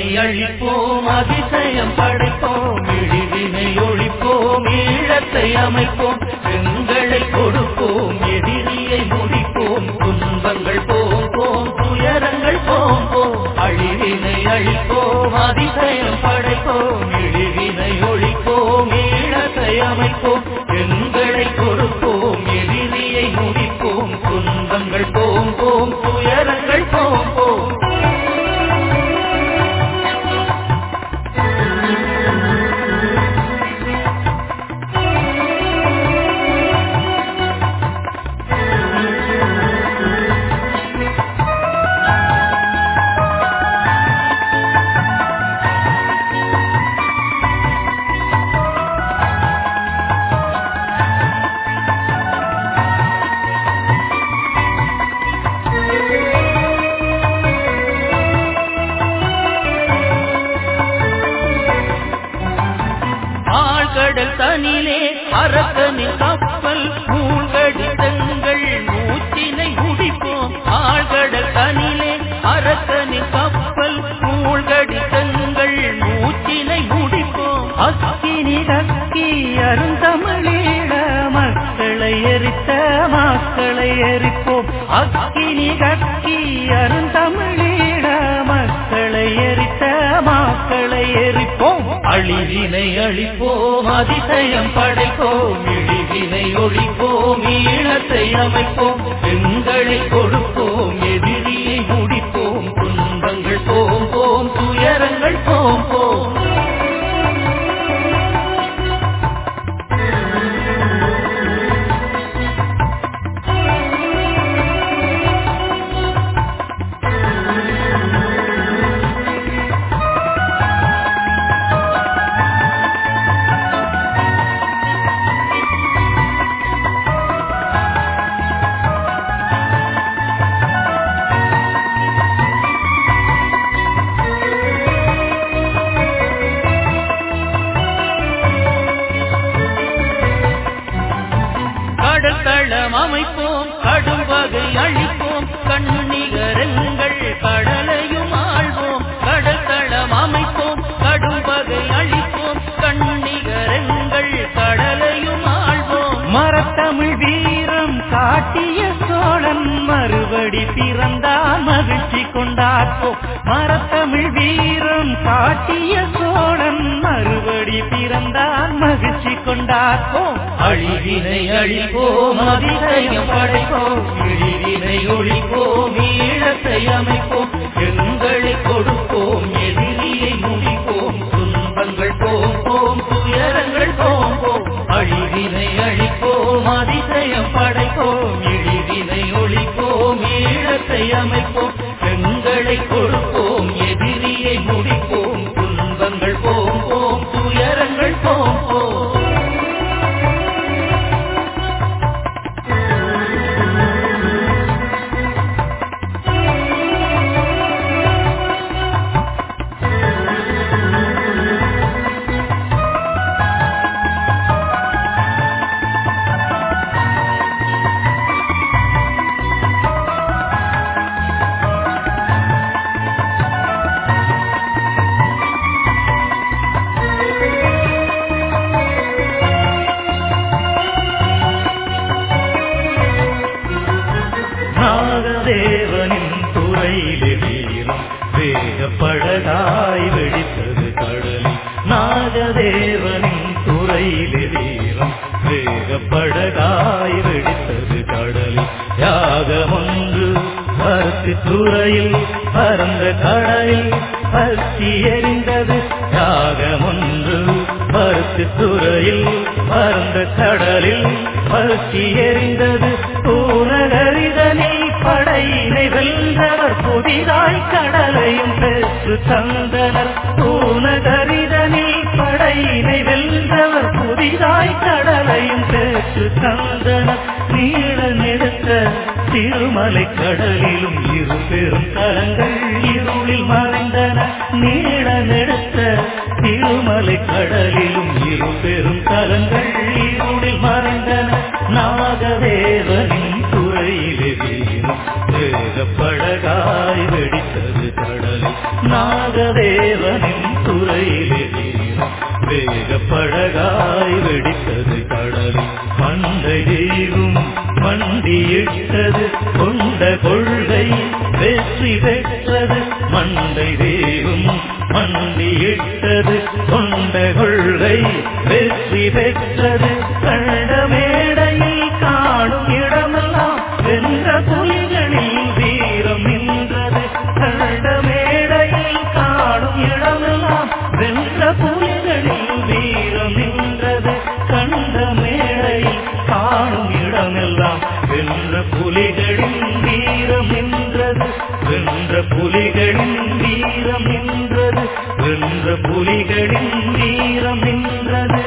அழிப்போம் அதிசயம் படைப்போம் இழிவினை ஒழிப்போம் ஈழத்தை அமைப்போம் எங்களை கொடுப்போம் எதிரியை முடிப்போம் துன்பங்கள் போம் போம் துயரங்கள் போம் போம் அழிவினை அழிப்போம் அதிசயம் படைப்போம் இழிவினை ஒழிப்போம் ஈழத்தை அமைப்போம் எங்களை கொடுப்போம் எதிரியை முடிப்போம் துன்பங்கள் போம் போம் துயரங்கள் போம் போம் ஆழ்கடல் தனிலே அரக்கனின் கப்பல் மூழ்கடி தங்கள் மூச்சினை முடிப்போம் ஆழ்கடல் தனிலே அரக்கனின் கப்பல் மூழ்கடி தங்கள் மூச்சினை முடிப்போம் அக்கினி கக்கி அருந்தமிழீழ மக்களை எரித்த மக்களை எரிப்போம் அக்கினி கக்கி அருந்தமிழீழ மக்களை எரித்த மக்களை எரிப்போம் அழிவினை அழிப்போம் அதிசயம் படைப்போம் இழிவினை ஒழிப்போம் ஈழத்தை அமைப்போம் எங்களை கொடுப்போம் எதிரியை முடிப்போம் துன்பங்கள் போம் போம் துயரங்கள் போம் போம் கடல் தளம் அமைப்போம் கடும் வகை அழிப்போம் கண்ணிகரங்கள் கடலையும் ஆள்வோம் கடல் தளம் அமைப்போம் கடும் வகை அழிப்போம் கண்ணிகரங்கள் கடலையும் ஆள்வோம் மரத்தமிழ் வீரம் காட்டிய சோழன் மறுபடி பிறந்தால் மகிழ்ச்சி கொண்டாற்போம் மரத்தமிழ் வீரம் காட்டிய சோழன் மறுபடி பிறந்தால் மகிழ்ச்சி கொண்டாற்போம் அழிவினை அழிப்போம் அதிசயம் படைப்போம் இழிவினை ஒழிப்போம் ஈழத்தை அமைப்போம் எங்களை கொடுப்போம் எதிரியை முடிப்போம் துன்பங்கள் போம் போம் துயரங்கள் போம் போம் அழிவினை அழிப்போம் அதிசயம் படைப்போம் இழிவினை ஒழிப்போம் ஈழத்தை அமைப்போம் எங்களை கொடுப்போம் எதிரியை முடிப்போம் துன்பங்கள் போம் போம் துயரங்கள் போம் போம் நாகதேவனின் துறையிலே வீரம் வேகப்படகாய் வெடித்தது கடலில் நாகதேவனின் துறையிலே வீரம் வேகப்படகாய் வெடித்தது கடலில் யாகமொன்று பருத்தி துறையில் பரந்த கடலில் பருத்தி எரிந்தது யாகமொன்று பருத்தி துறையில் பரந்த கடலில் பருத்தி எரிந்தது பூனகரிதனில் படையினை வென்றவர் புதிதாய் கடலையும் பெற்று தந்தனர் பூனகரிதனில் படையினை வென்றவர் புதிதாய் கடலையும் பெற்று தந்தனர் நீள நெடுத்த திருமலை கடலிலும் இரு பெரும் கரங்கள் இருளில் மறைந்தன நீள நெடுத்த திருமலை கடலிலும் இரு பெரும் கரங்கள் இருளில் மறைந்தன நாகதேவனின் துறையிலே வீரம் வேகப்படகாய் வெடித்தது கடலில் நாகதேவனின் துறையிலே வீரம் வேகப்படகாய் வெடித்தது கடலில் மண்டை தெய்வம் மண்டியிட்டது கொண்ட கொள்கை வெற்றி பெற்றது மண்டை தெய்வம் மண்டியிட்டது கொண்ட கொள்கை வெற்றி பெற்றது கண்ட மேடையில் காணும் இடமெல்லாம் வென்ற புலிகளில் வீரம் நின்றது கண்ட மேடையில் காணும் இடமெல்லாம் வென்ற புலிகளில் வீரம் நின்றது கண்ட மேடையில் காணும் இடமெல்லாம் வென்ற புலிகளின் வீரம் நின்றது வென்ற புலிகளின் வீரம் நின்றது வென்ற புலிகளின் வீரம் நின்றது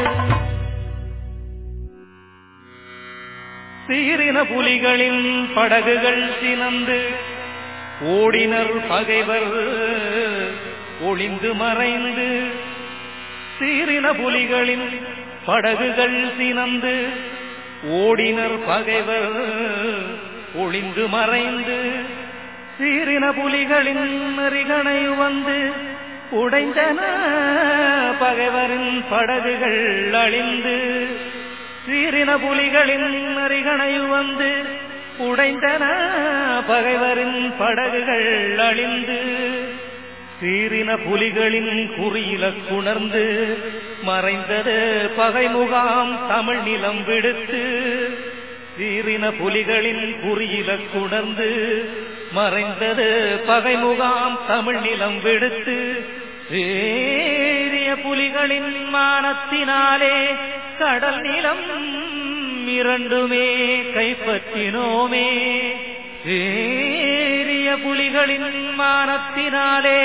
சீரின புலிகளின் படகுகள் சினந்து ஓடினர் பகைவர் ஒளிந்து மறைந்து சீரின புலிகளின் படகுகள் சினந்து ஓடினர் பகைவர் ஒளிந்து மறைந்து சீரின புலிகளின் நெறிகணை வந்து உடைந்தன பகைவரின் படகுகள் அழிந்து சீரின புலிகளின் நரிகணை வந்து உடைந்தன பகைவரின் படகுகள் அழிந்து சீரின புலிகளின் குறியில குணர்ந்து மறைந்தது பகை முகாம் தமிழ் நிலம் விடுத்து சீரின புலிகளின் குறியில குணர்ந்து மறைந்தது பகை முகாம் தமிழ் நிலம் விடுத்து ஏறிய புலிகளின் மானத்தினாலே கடல் நிலம் இரண்டுமே கைப்பற்றினோமே ஏறிய புலிகளின் மானத்தினாலே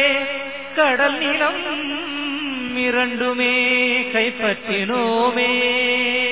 கடல் நிலம் இரண்டுமே கைப்பற்றினோமே